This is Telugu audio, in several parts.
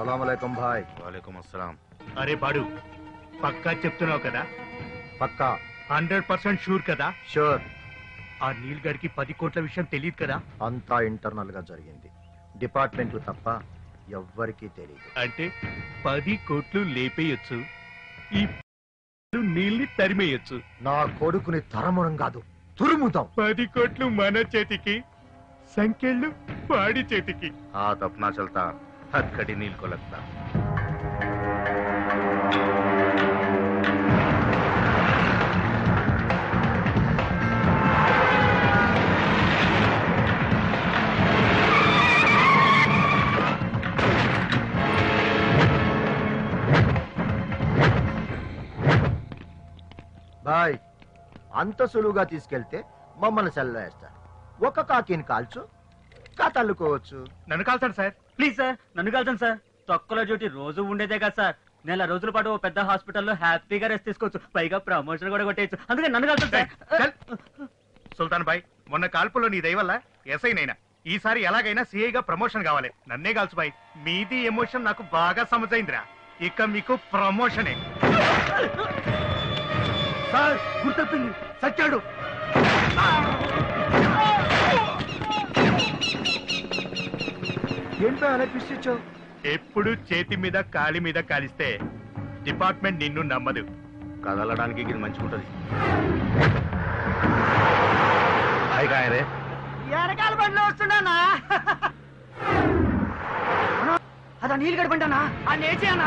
సలాం అలైకుం భాయ్ వాలేకుమ్ అస్సలాం అరే బాడు పక్కా చెప్తున్నావు కదా పక్కా హండ్రెడ్ పర్సెంట్ షూర్ కదా షూర్ ఆ నీల్ గడికి పది కోట్ల విషయం తెలియదు కదా అంతా ఇంటర్నల్ గా జరిగింది డిపార్ట్మెంట్ తప్ప ఎవ్వరికీ తెలియదు అంటే పది కోట్లు లేపేయొచ్చు ఈ నీళ్ళని తరిమేయొచ్చు నా కొడుకుని తరమడం కాదు తురుముతాం పది కోట్లు మన చేతికి సంఖ్యలు వాడి చేతికి हाथ अपना चलता हथकड़ी नील को लगता బాయ్ అంత సులువుగా తీసుకెళ్తే మమ్మల్ని సెల్లో వేస్తారు ఒక కాకిని కాల్చు కాతల్లుకోవచ్చు నన్ను కాల్చాడు సార్ ప్లీజ్ సార్ నన్ను కలసండి సార్ తొక్కల డ్యూటీ రోజు ఉండేదే కదా సార్ నెల రోజుల పాటు ఓ పెద్ద హాస్పిటల్లో హ్యాపీగా రెస్ట్ తీసుకోవచ్చు పైగా ప్రమోషన్ కూడా కొట్టేయచ్చు అందుకే నన్ను కలసండి సార్ సుల్తాన్ బాయ్ మొన్న కాల్పులో నీ దయ వల్ల ఎస్ఐ నైనా ఈసారి ఎలాగైనా సిఐగా ప్రమోషన్ కావాలి నన్నే కాల్చు బాయ్ మీది ఎమోషన్ నాకు బాగా సమజైందిరా ఇక మీకు ప్రమోషనే సార్ గుర్తొప్పింది సచ్చాడు ఏంటో అలా ట్విస్ట్ ఇచ్చావు ఎప్పుడు చేతి మీద కాలి మీద కాలిస్తే డిపార్ట్మెంట్ నిన్ను నమ్మదు కదలడానికి ఇది మంచిగా ఉంటది హాయ్ కాయ రే వెనకాల బండిలో వస్తున్నానా అదా నీళ్ళు గడపంటానా ఆ నేచేనా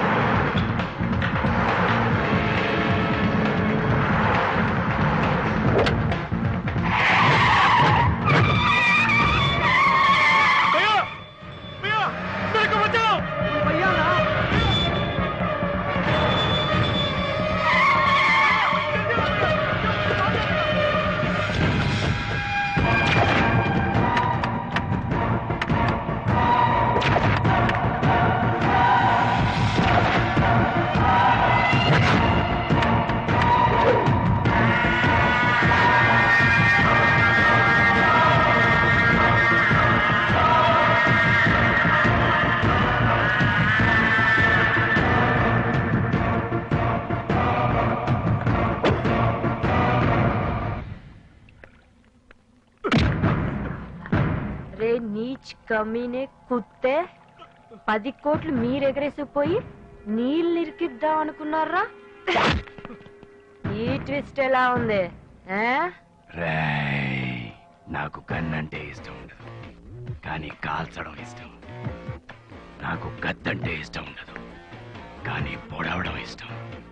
రే నీచ్ కమీనే కుత్తే పది కోట్లు మీరెగరేసిపోయి నీళ్ళు ఇరికిద్దాం అనుకున్నారా ఈ ట్విస్ట్ ఎలా ఉంది ఆ? రేయ్, నాకు కన్నంటే ఇష్టం ఉండదు కానీ కాల్చడం ఇష్టం నాకు కత్తంటే ఇష్టం ఉండదు కానీ పొడవడం ఇష్టం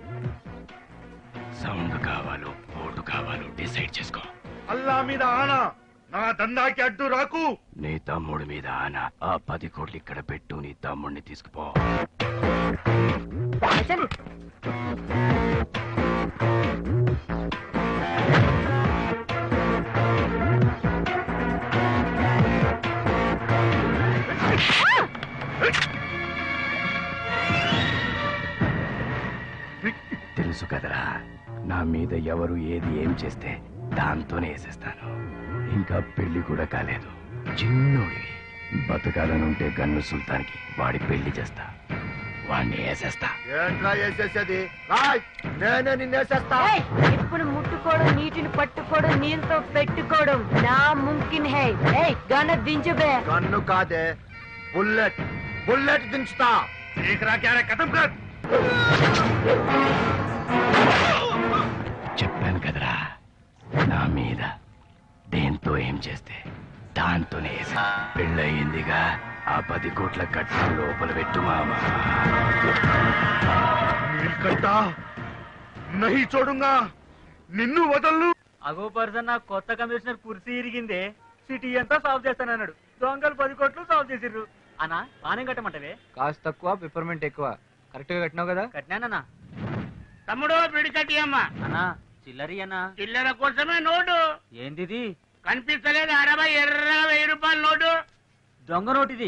సౌండ్ కావాలో పోటు కావాలో డిసైడ్ చేసుకో అల్లా మీద ఆనా నా దందాకి అడ్డు రాకు నీ తమ్ముడి మీద ఆన ఆ పది కోట్లు ఇక్కడ పెట్టు నీ తమ్ముడిని తీసుకుపో చలి. తెలుసు కదరా నా మీద ఎవరు ఏది ఏం చేస్తే దాంతోనే వేసేస్తాను ఇంకా పెళ్లి కూడా కాలేదు చిన్నోడివి బతకాలనుంటే గన్ను సుల్తాన్కి వాడి పెళ్లి చేస్తా వాడిని వేసేస్తా ఏంట్రా వేసేసేది రాయ్ నేనే నిన్నేసేస్తా ఏయ్, ఇప్పుడు ముట్టుకోవడం నీటిని పట్టుకోవడం నీళ్ళతో పెట్టుకోవడం నా ముంకిన్ హై ఏయ్ గన దించుబే కన్ను కాదే బుల్లెట్ బుల్లెట్ దించుతా ఏకరా క్యారే కథం కర్ చెప్పాను కదరా నా మీద దేంతో ఏం చేస్తే దాంతోనే వేసా పెళ్ళయిందిగా ఆ పది కోట్ల కట్నం లోపల పెట్టు మామా నీల్కంఠా నహి చూడుంగా నిన్ను వదలను అగో పర్సన్ నా కొత్త కమిషనర్ కుర్సీ ఇరిగిందే సిటీ అంతా సాల్వ్ చేస్తానన్నాడు దొంగలు పది కోట్లు సాల్వ్ చేసిర్రు అన్నా పానం కట్టమంటవే కాస్ట్ తక్కువ పిప్పర్మెంట్ ఎక్కువ కరెక్ట్ గా కట్టినావు కదా కట్నానన్నా తమ్ముడు పిడికట్టి అమ్మ అన్నా చిల్లరి అన్నా చిల్లర కోసమే నోటు ఏంటిది కనిపిస్తలేదు అరవై ఎర్రగా వెయ్యి రూపాయల నోటు దొంగ నోటిది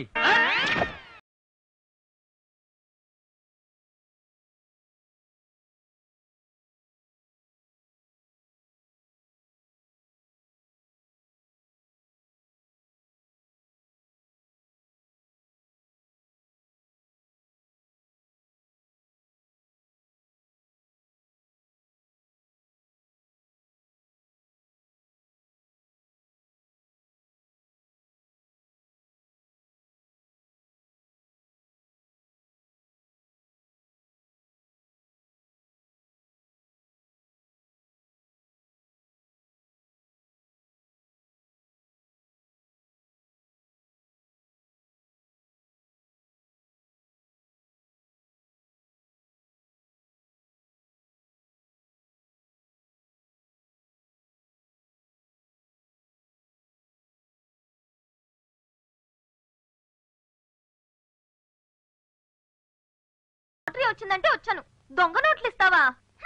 వచ్చిందంటే వచ్చాను దొంగ నోట్లు ఇస్తావా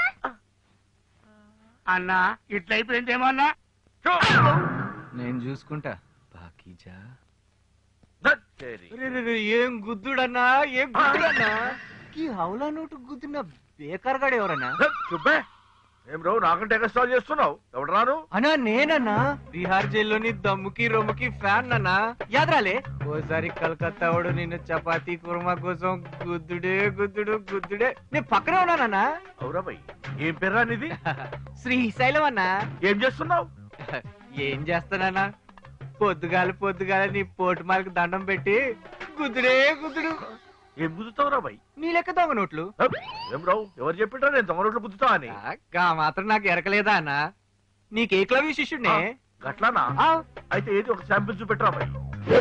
అన్నా ఇట్లా అయిపోయిందేమన్నా నేను చూసుకుంటా బాకీజా దత్తేరి. రే, రే, రే, ఏం గుద్దుడన్నా ఏం గుద్దుడన్నా ఈ హౌలా నోటు గుద్దిన బేకార్ గాడు ఎవరన్నా దత్ చుబ్బే ఏం రావు నాకంటే ఎక్స్ట్రాల్ చేస్తున్నావు ఎవడు రాను అన్నా నేనన్నా బీహార్ జైల్లోని దమ్ముకి రొమ్ముకి ఫ్యాన్ అన్నా యాదరాలే ఓసారి కలకత్తా వాడు నిన్ను చపాతీ కుర్మా కోసం గుద్దుడే గుద్దుడు గుద్దుడే నేను పక్కనే ఉన్నానన్నా అవురా భయ్ ఏం పేరా నీది శ్రీశైలం అన్నా ఏం చేస్తున్నావు ఏం చేస్తానన్నా పొద్దుగాల పొద్దుగాల నీ పోటు మాలకు దండం పెట్టి గుద్దుడే గుద్దుడు ఏం గుద్దుతావురా భయ్ నీ లెక్క దొంగ నోట్లు హప్, ఏం రావు ఎవరు చెప్పిండ్రా నేను తొమ్మిది రోడ్లు గుద్దుతా అని ఆ, గా మాత్రం నాకు ఎరకలేదా అన్న నీకు ఏకలవ్య శిష్యుడినే గట్లానా ఆ, అయితే ఏది ఒక శాంపిల్ చూపెట్టరా భయ్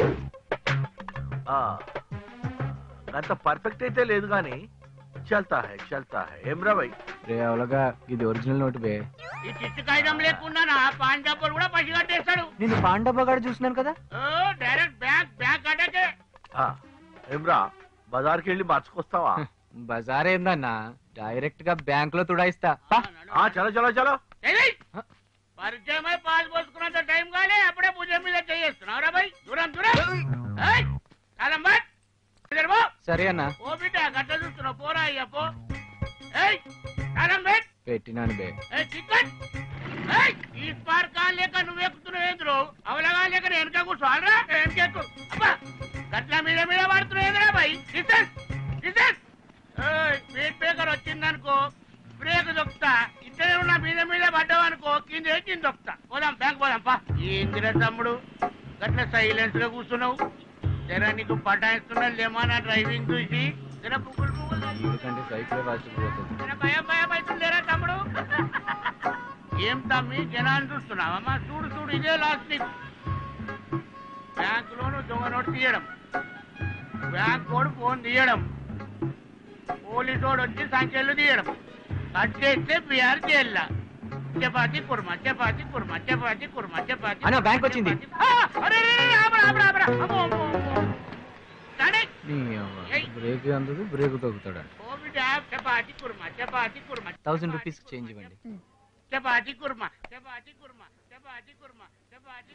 ఆ, అంత పర్ఫెక్ట్ అయితే లేదు గాని చల్తా హై చల్తా హై ఏం రా భయ్ రే అవలగా ఇది ఒరిజినల్ నోటు బే ఈ చిట్టు కాగితం లేకుండా పాన్ డబ్బులు కూడా పసి కట్టేస్తాడు నేను పాండబ్బగాడు చూసినాను కదా ఓ డైరెక్ట్ బ్యాంక్ బ్యాంక్ అటాకే ఆ, ఏం రా బజార్కి వెళ్ళి మార్చుకొస్తావా బజార్ ఏందన్నా డైరెక్ట్ గా బ్యాంక్ లో తుడాయిస్తా పా. ఆ చలో చలో చలో ఏయ్! పరిచయమై పాలు పోసుకున్నంత టైం కాలే అప్పుడే పూజ మీద చేస్తున్నావు రా భయ్ దూరం దూరం ఏయ్! కాలం బట్ ఇద్దరు పో. సరే అన్న ఓ బిడ్డ గట్ట చూస్తున్నావు పోరా అయ్యా పో ఏయ్ కాలం బెట్ పెట్టినాను బే ఏయ్ చిక్కన్ ఏయ్ ఈ స్పార్ కాల్ లేక నువ్వు ఎక్కుతున్నావు ఏంద్రు అవలగా లేక నేను వెనక కూర్చోవాలరా వెనకెక్కు అబ్బా గట్ల మీద మీద పడుతున్నావు ఏంద్రా భయ్ డిస్టెన్స్ డిస్టెన్స్ ఏయ్ స్పీడ్ బ్రేకర్ వచ్చిందనుకో బ్రేక్ దొక్కుతా ఇద్దరే ఉన్న మీద మీద పడ్డావనుకో కింద వేసి కింద దొక్కుతా పోదాం బ్యాంక్ పోదాం పా ఏందిరా తమ్ముడు గట్ల సైలెన్స్ గా కూర్చున్నావు జరా నీకు పటాయిస్తున్నా లేమా నా డ్రైవింగ్ చూసి జర పువ్వులు పువ్వులు ఎందుకంటే సైకిల్ వాచిపోతుంది జర భయం భయం అవుతుందేరా తమ్ముడు ఏం తమ్మి జనాన్ని చూస్తున్నావమ్మా చూడు చూడు ఇదే లాస్ట్ నీకు బ్యాంకులోను దొంగ నోటు తీయడం బ్యాంక్ వాడు ఫోన్ తీయడం పోలీసు వాడు వచ్చి సంఖ్యలు తీయడం కట్ చేస్తే బీఆర్ జైల్లా చపాతి కుర్మా చపాతి కుర్మా చపాతి కుర్మా చపాతి అన్న, బ్యాంక్ వచ్చింది. ఆ, అరే, అరే, అరే, ఆపరా, ఆపరా, ఆపరా. అమ్మో, అమ్మో, అమ్మో. కానీ, బ్రేక్ అందదు బ్రేక్ తగ్గుతాడు Covid chapati kurma chapati kurma thousand rupees change ఇవ్వండి చపాతి కుర్మా చపాతి కుర్మా చపాతి కుర్మా చపాతి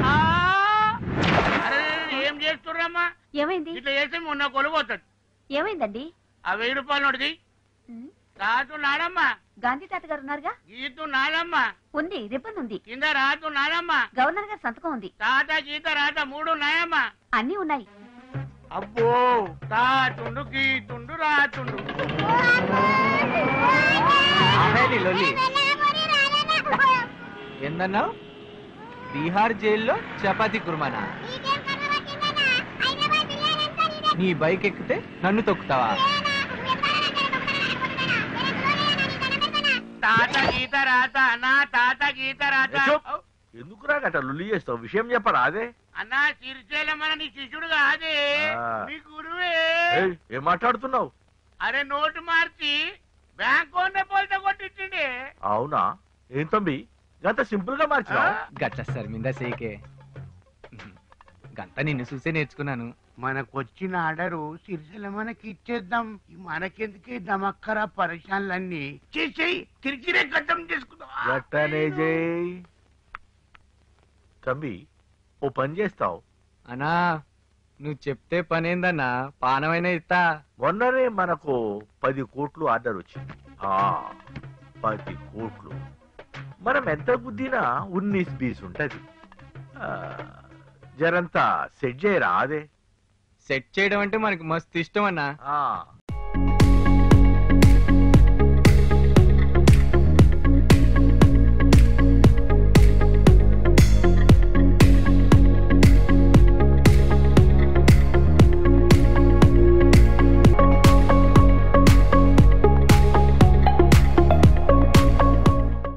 అరే ఏం చేస్తుర్రమ్మా ఏమైంది ఇట్లా చేస్తే మొన్న కొలుపోతుంది ఏమైందండి ఆ వెయ్యి రూపాయలు నోటిది ఉమ్, రాదు నానమ్మా గాంధీ తాత గారు ఉన్నారుగా గీతు నానమ్మా ఉంది రిబ్బన్ ఉంది కింద రాదు నానమ్మా గవర్నర్ గారి సంతకం ఉంది తాత గీత రాత మూడు నాయమ్మా అన్నీ ఉన్నాయి అబ్బో తాతుండు గీతుండు రాతుండు ఆహేలి లొల్లి ఏందన్నావు బీహార్ జైల్లో చపాతీ కుర్మానా నీ బైక్ ఎక్కితే నన్ను తొక్కుతావా తాత గీత రాత నా తాత గీత రాత ఏ చూప్. ఎందుకు రా గట్ట లుల్లి చేస్తావు విషయం చెప్పరా అదే అన్నా సిరిచేలమన నీ శిష్యుడు కాదే ఆ. నీ గురువే ఏయ్, ఏం మాట్లాడుతున్నావు అరే నోటు మార్చి బ్యాంక్ ఓన్నే పోల్తే కొట్టించిండే అవునా ఏం తమ్మి గంత సింపుల్ గా మార్చినావు గట్ల శర్మిందా సేకే గంత నిన్ను చూసే నేర్చుకున్నాను మనకు వచ్చిన ఆర్డరు సిరిసిల మనకి ఇచ్చేద్దాం ఈ మనకెందుకే దమక్కర పరిశాలన్నీ చేసేయి తిరిగిరే గడ్డం చేసుకుందాం గట్టనే జై తమ్మి ఓ పని చేస్తావు అనా నువ్వు చెప్తే పనేందన్నా పానమైనా ఇస్తా మొన్ననే మనకు పది కోట్లు ఆర్డర్ వచ్చింది ఆ పది కోట్లు మనం ఎంత గుద్దినా ఉన్నీస్ బీస్ ఉంటది ఆ, జరంతా సెట్ చేయరా అదే సెట్ చేయడం అంటే మనకి మస్తు ఇష్టం అన్నా ఆ